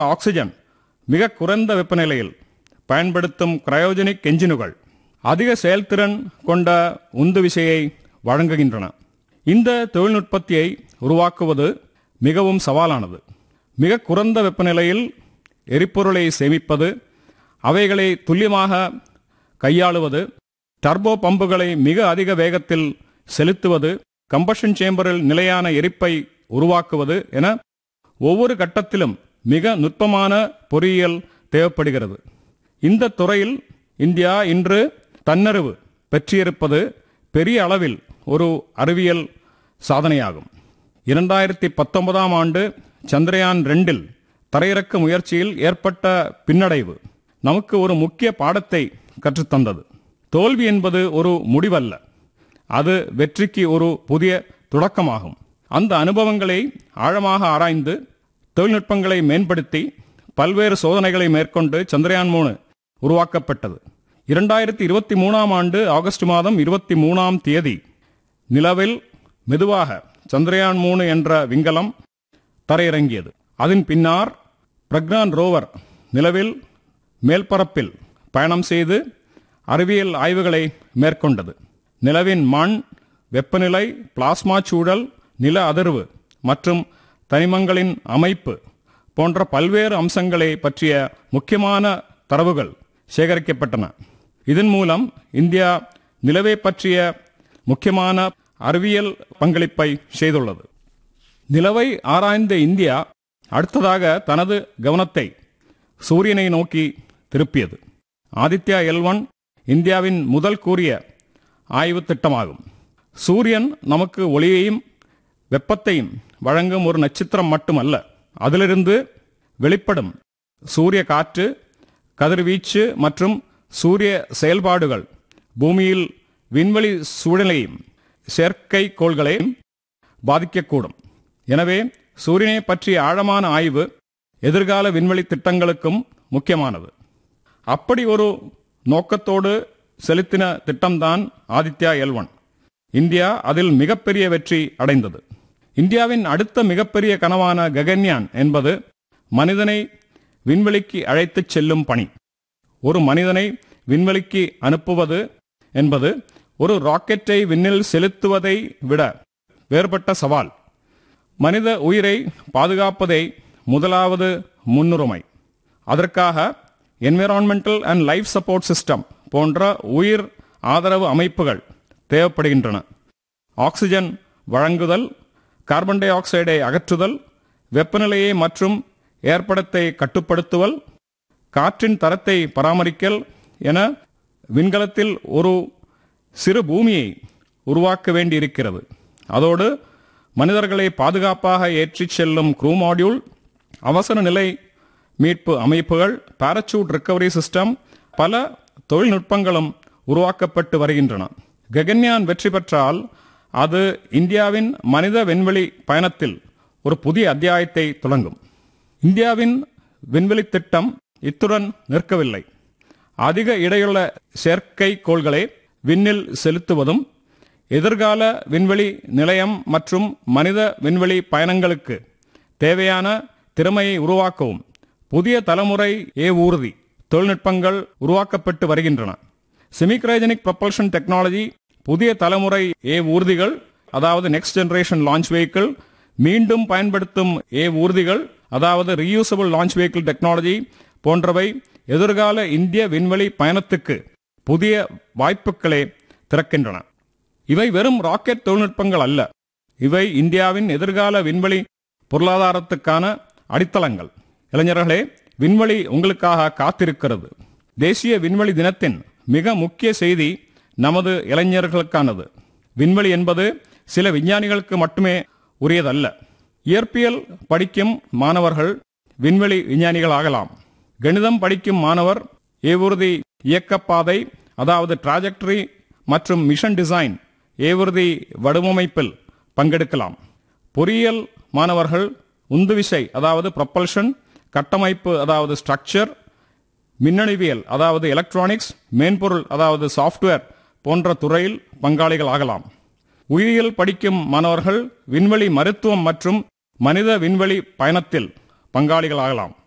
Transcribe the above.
oxygen மிக குறைந்த வெப்பநிலையில் பயன்படுத்தும் கிரயோஜெனிக் என்ஜினுகள் அதிக செயல்திறன் கொண்ட உந்து விசையை வழங்குகின்றன இந்த தொழில்நுட்பத்தியை உருவாக்குவது மிகவும் சவாலானது மிக குறைந்த வெப்பநிலையில் எரிபொருளை சேமிப்பது அவைகளை துல்லியமாக கையாளுவது டர்போ பம்புகளை மிக அதிக வேகத்தில் செலுத்துவது கம்பஷன் சேம்பரில் நிலையான எரிப்பை உருவாக்குவது என ஒவ்வொரு கட்டத்திலும் மிக நுட்பமான பொறியியல் தேவைப்படுகிறது இந்த துறையில் இந்தியா இன்று தன்னறிவு பெற்றிருப்பது பெரிய அளவில் ஒரு அறிவியல் சாதனையாகும் இரண்டாயிரத்தி பத்தொன்பதாம் ஆண்டு சந்திரயான் ரெண்டில் தரையிறக்க முயற்சியில் ஏற்பட்ட பின்னடைவு நமக்கு ஒரு முக்கிய பாடத்தை கற்றுத்தந்தது தோல்வி என்பது ஒரு முடிவல்ல அது வெற்றிக்கு ஒரு புதிய தொடக்கமாகும் அந்த அனுபவங்களை ஆழமாக ஆராய்ந்து தொழில்நுட்பங்களை மேம்படுத்தி பல்வேறு சோதனைகளை மேற்கொண்டு சந்திரயான் மூணு உருவாக்கப்பட்டது இரண்டாயிரத்தி இருபத்தி மூணாம் ஆண்டு ஆகஸ்ட் மாதம் இருபத்தி மூணாம் தேதி நிலவில் மெதுவாக சந்திரயான் மூணு என்ற விண்கலம் தரையிறங்கியது அதன் பின்னார் பிரக்னான் ரோவர் நிலவில் மேல்பரப்பில் பயணம் செய்து அறிவியல் ஆய்வுகளை மேற்கொண்டது நிலவின் மண் வெப்பநிலை பிளாஸ்மா சூழல் நில அதிர்வு மற்றும் தனிமங்களின் அமைப்பு போன்ற பல்வேறு அம்சங்களை பற்றிய முக்கியமான தரவுகள் சேகரிக்கப்பட்டன இதன் மூலம் இந்தியா நிலவை பற்றிய முக்கியமான அறிவியல் பங்களிப்பை செய்துள்ளது நிலவை ஆராய்ந்த இந்தியா அடுத்ததாக தனது கவனத்தை சூரியனை நோக்கி திருப்பியது ஆதித்யா எல் ஒன் இந்தியாவின் முதல் கூறிய ஆய்வு திட்டமாகும் சூரியன் நமக்கு ஒளியையும் வெப்பத்தையும் வழங்கும் ஒரு நட்சத்திரம் மட்டுமல்ல அதிலிருந்து வெளிப்படும் சூரிய காற்று கதிர்வீச்சு மற்றும் சூரிய செயல்பாடுகள் பூமியில் விண்வெளி சூழ்நிலையும் செயற்கை கோள்களையும் பாதிக்கக்கூடும் எனவே சூரியனை பற்றிய ஆழமான ஆய்வு எதிர்கால விண்வெளி திட்டங்களுக்கும் முக்கியமானது அப்படி ஒரு நோக்கத்தோடு செலுத்தின திட்டம்தான் ஆதித்யா எல் ஒன் இந்தியா அதில் மிகப்பெரிய வெற்றி அடைந்தது இந்தியாவின் அடுத்த மிகப்பெரிய கனவான ககன்யான் என்பது மனிதனை விண்வெளிக்கு அழைத்துச் செல்லும் பணி ஒரு மனிதனை விண்வெளிக்கு அனுப்புவது என்பது ஒரு ராக்கெட்டை விண்ணில் செலுத்துவதை விட வேறுபட்ட சவால் மனித உயிரை பாதுகாப்பதே முதலாவது முன்னுரிமை அதற்காக environmental and life support system போன்ற உயிர் ஆதரவு அமைப்புகள் தேவைப்படுகின்றன ஆக்சிஜன் வழங்குதல் கார்பன் டை ஆக்சைடை அகற்றுதல் வெப்பநிலையை மற்றும் ஏற்படத்தை கட்டுப்படுத்துதல் காற்றின் தரத்தை பராமரிக்கல் என விண்கலத்தில் ஒரு சிறு பூமியை உருவாக்க வேண்டியிருக்கிறது அதோடு மனிதர்களை பாதுகாப்பாக ஏற்றிச் செல்லும் க்ரூ மாடியூல் அவசர நிலை மீட்பு அமைப்புகள் பாராசூட் ரிக்கவரி சிஸ்டம் பல தொழில்நுட்பங்களும் உருவாக்கப்பட்டு வருகின்றன ககன்யான் வெற்றி பெற்றால் அது இந்தியாவின் மனித விண்வெளி பயணத்தில் ஒரு புதிய அத்தியாயத்தை தொடங்கும் இந்தியாவின் விண்வெளி திட்டம் இத்துடன் நிற்கவில்லை அதிக இடையுள்ள செயற்கை கோள்களை விண்ணில் செலுத்துவதும் எதிர்கால விண்வெளி நிலையம் மற்றும் மனித விண்வெளி பயணங்களுக்கு தேவையான திறமையை உருவாக்கவும் புதிய தலைமுறை ஏ ஊர்தி தொழில்நுட்பங்கள் உருவாக்கப்பட்டு வருகின்றன செமிக்ரைஜனிக் ப்ரொபல்ஷன் டெக்னாலஜி புதிய தலைமுறை ஏ ஊர்திகள் அதாவது நெக்ஸ்ட் ஜெனரேஷன் லான்ச் வெஹிக்கிள் மீண்டும் பயன்படுத்தும் ஏ ஊர்திகள் அதாவது ரீயூசபிள் லான்ச் வெஹிக்கிள் டெக்னாலஜி போன்றவை எதிர்கால இந்திய விண்வெளி பயணத்துக்கு புதிய வாய்ப்புகளை திறக்கின்றன இவை வெறும் ராக்கெட் தொழில்நுட்பங்கள் அல்ல இவை இந்தியாவின் எதிர்கால விண்வெளி பொருளாதாரத்துக்கான அடித்தளங்கள் இளைஞர்களே விண்வெளி உங்களுக்காக காத்திருக்கிறது தேசிய விண்வெளி தினத்தின் மிக முக்கிய செய்தி நமது இளைஞர்களுக்கானது விண்வெளி என்பது சில விஞ்ஞானிகளுக்கு மட்டுமே உரியதல்ல இயற்பியல் படிக்கும் மாணவர்கள் விண்வெளி விஞ்ஞானிகள் ஆகலாம் கணிதம் படிக்கும் மாணவர் ஏவுறுதி இயக்கப்பாதை அதாவது டிராஜெக்டரி மற்றும் மிஷன் டிசைன் ஏவுறுதி வடிவமைப்பில் பங்கெடுக்கலாம் பொறியியல் மாணவர்கள் உந்துவிசை அதாவது ப்ரொப்பல்ஷன் கட்டமைப்பு அதாவது ஸ்ட்ரக்சர் மின்னணுவியல் அதாவது எலக்ட்ரானிக்ஸ் மென்பொருள் அதாவது சாஃப்ட்வேர் போன்ற துறையில் பங்காளிகள் ஆகலாம் உயிரியல் படிக்கும் மாணவர்கள் விண்வெளி மருத்துவம் மற்றும் மனித விண்வெளி பயணத்தில் பங்காளிகள் ஆகலாம்